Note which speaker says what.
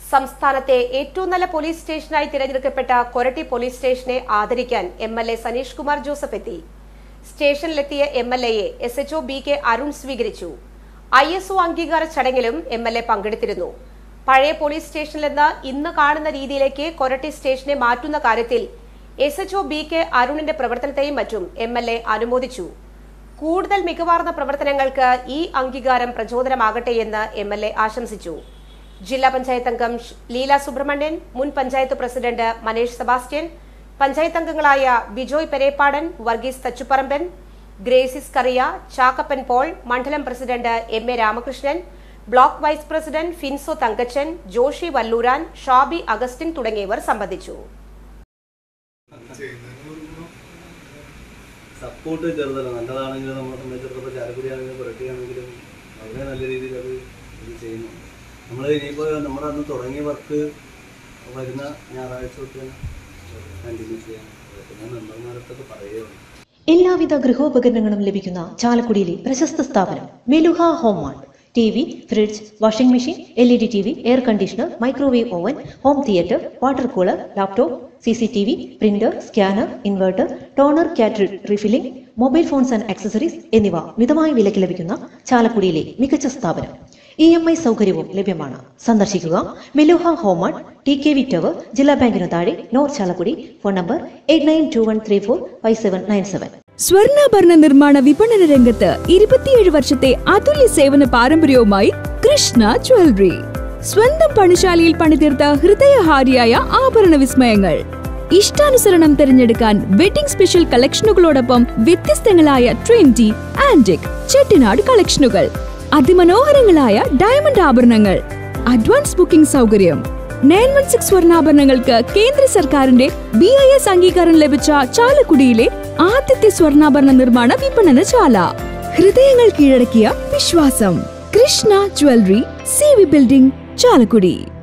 Speaker 1: സംസ്ഥാനത്തെ ഏറ്റവും നല്ല പോലീസ് സ്റ്റേഷനായി തിരഞ്ഞെടുക്കപ്പെട്ട കൊരട്ടി പോലീസ് സ്റ്റേഷനെ ആദരിക്കാൻ M L A Saneesh Kumar Joseph എത്തി സ്റ്റേഷനിലെത്തിയ എം എൽ എയെ S HO B K Arun സ്വീകരിച്ചു ഐ എസ് ഒ അംഗീകാര ചടങ്ങിലും എം എൽ എ പങ്കെടുത്തിരുന്നു പഴയ പോലീസ് സ്റ്റേഷനിൽ നിന്ന് ഇന്ന് കാണുന്ന രീതിയിലേക്ക് കൊരട്ടി സ്റ്റേഷനെ മാറ്റുന്ന കാര്യത്തിൽ എസ് എച്ച്ഒ ബി കെ അരുണിന്റെ പ്രവർത്തനത്തെയും മറ്റും എം എൽ എ അനുമോദിച്ചു കൂടുതൽ മികവാർന്ന പ്രവർത്തനങ്ങൾക്ക് ഈ അംഗീകാരം പ്രചോദനമാകട്ടെയെന്ന് എം എൽ എ ആശംസിച്ചു ജില്ലാ പഞ്ചായത്ത് അംഗം ഷ്- ലീല സുബ്രഹ്മണ്യൻ മുൻ പഞ്ചായത്ത് പ്രസിഡന്റ് മനേഷ് സെബാസ്റ്റ്യൻ പഞ്ചായത്ത് അംഗങ്ങളായ Bijoy Pereppadan Varghese Thachuparamban Gracis Kariya Chakkappan Paul mandalam president M A Ramakrishnan block vice president Finso Thankachan Joshi Valluran Shabi Augustine തുടങ്ങിയവർ സംബന്ധിച്ചു
Speaker 2: സപ്പോർട്ട് ചെറുതല്ല നല്ലതാണെങ്കിലും നമ്മളെ സംബന്ധിച്ചിടത്തോളം ചാലക്കുടി ആണെങ്കിലും പുരട്ടിയാണെങ്കിലും വളരെ നല്ല രീതിയിൽ അത് ഇത് ചെയ്യുന്നു നമ്മൾ ഇനിയിപ്പോൾ നമ്മുടെ അന്ന് തുടങ്ങിയ വർക്ക് വരുന്ന ഞായറാഴ്ച തൊട്ട് തന്നെ കണ്ടിന്യൂ ചെയ്യാൻ പിന്നെ മെമ്പർമാരടുത്തൊക്കെ പറയുകയാണ്
Speaker 3: എല്ലാവിധ ഗൃഹോപകരണങ്ങളും ലഭിക്കുന്ന ചാലക്കുടിയിലെ പ്രശസ്ത സ്ഥാപനം Meluha home mart T V fridge washing machine L E D T V air conditioner microwave oven home theatre water cooler laptop C C T V printer scanner inverter toner കാറ്ററിൽ refilling mobile phones and accessories എന്നിവ മിതമായ വിലയ്ക്ക് ലഭിക്കുന്ന ചാലക്കുടിയിലെ മികച്ച സ്ഥാപനം E M I സൗകര്യവും ലഭ്യമാണ് സന്ദർശിക്കുക Meluha home mart T K V tower ജില്ലാ ബാങ്കിന് താഴെ north Chalakudy phone number eight nine two one three four five seven nine seven
Speaker 4: സ്വർണ്ണാഭരണ നിർമ്മാണ വിപണന രംഗത്ത് ഇരുപത്തിയേഴ് വർഷത്തെ അതുല്യ സേവന പാരമ്പര്യവുമായി കൃഷ്ണ ജ്വല്ലറി സ്വന്തം പണിശാലയിൽ പണിതീർത്ത ഹൃദയഹാരിയായ ആഭരണ വിസ്മയങ്ങൾ ഇഷ്ടാനുസരണം തിരഞ്ഞെടുക്കാൻ വെഡിംഗ് സ്പെഷ്യൽ കളക്ഷനുകളോടൊപ്പം വ്യത്യസ്തങ്ങളായ ട്രെൻഡി ആന്റിക് ചെട്ടിനാട് കളക്ഷനുകൾ അതിമനോഹരങ്ങളായ ഡയമണ്ട് ആഭരണങ്ങൾ അഡ്വാൻസ് ബുക്കിംഗ് സൗകര്യം നയൻ വൺ സിക്സ് സ്വർണ്ണാഭരണങ്ങൾക്ക് കേന്ദ്ര സർക്കാരിന്റെ ബി ഐ എസ് അംഗീകാരം ലഭിച്ച ചാലക്കുടിയിലെ ആദ്യത്തെ സ്വർണ്ണാഭരണ നിർമ്മാണ വിപണനശാല ഹൃദയങ്ങൾ കീഴടക്കിയ വിശ്വാസം Krishna jewellery C V building Chalakudy